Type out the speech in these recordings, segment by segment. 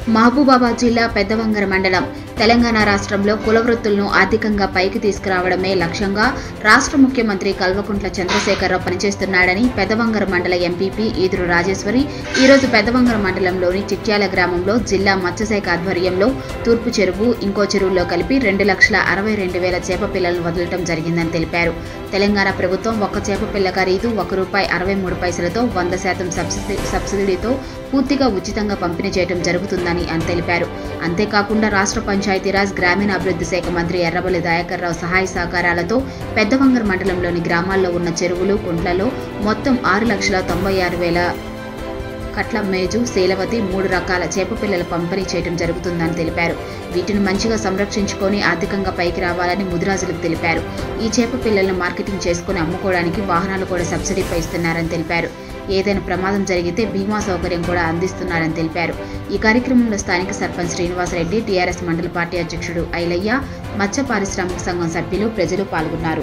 మహబూబాబాద్ జిల్లా పెద్దవంగర మండలం తెలంగాణ రాష్ట్రంలో కుల వృత్తులను ఆర్థికంగా పైకి తీసుకురావడమే లక్ష్యంగా రాష్ట్ర ముఖ్యమంత్రి కల్వకుంట్ల చంద్రశేఖరరావు పనిచేస్తున్నాడని పెద్దవంగర మండల ఎంపీపీ ఈదురు రాజేశ్వరి ఈరోజు పెద్దవంగర మండలంలోని చిట్యాల గ్రామంలో జిల్లా మత్స్యశాఖ ఆధ్వర్యంలో తూర్పు చెరువు ఇంకో చెరువులో కలిపి రెండు లక్షల అరవై రెండు వేల చేప పిల్లలను వదలటం జరిగిందని తెలిపారు తెలంగాణ ప్రభుత్వం ఒక్క చేప పిల్ల ఖరీదు ఒక రూపాయి అరవై మూడు పైసలతో వంద శాతం సబ్సిడీ సబ్సిడీతో పూర్తిగా ఉచితంగా పంపిణీ చేయడం జరుగుతుందని అని తెలిపారు అంతేకాకుండా రాష్ట్ర పంచాయతీరాజ్ గ్రామీణాభివృద్ధి శాఖ మంత్రి ఎర్రబల్లి దయాకర్ రావు సహాయ సహకారాలతో పెద్దవంగర్ మండలంలోని గ్రామాల్లో ఉన్న చెరువులు కుంట్లలో మొత్తం ఆరు లక్షల తొంభై ఆరు వేల కట్ల మేజు శీలవతి మూడు రకాల చేప పిల్లల పంపిణీ చేయడం జరుగుతుందని తెలిపారు వీటిని మంచిగా సంరక్షించుకొని ఆర్థికంగా పైకి రావాలని ముదిరాజులకు తెలిపారు ఈ చేప పిల్లలను మార్కెటింగ్ చేసుకుని అమ్ముకోవడానికి వాహనాలు కూడా సబ్సిడీపై ఇస్తున్నారని తెలిపారు ఏదైనా ప్రమాదం జరిగితే బీమా సౌకర్యం కూడా అందిస్తున్నారని తెలిపారు ఈ కార్యక్రమంలో స్థానిక సర్పంచ్ శ్రీనివాసరెడ్డి టీఆర్ఎస్ మండల పార్టీ అధ్యక్షుడు ఐలయ్య మత్స్య పారిశ్రామిక సంఘం సభ్యులు ప్రజలు పాల్గొన్నారు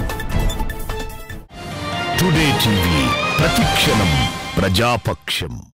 టుడే టీవీ ప్రతిక్షణం ప్రజాపక్షం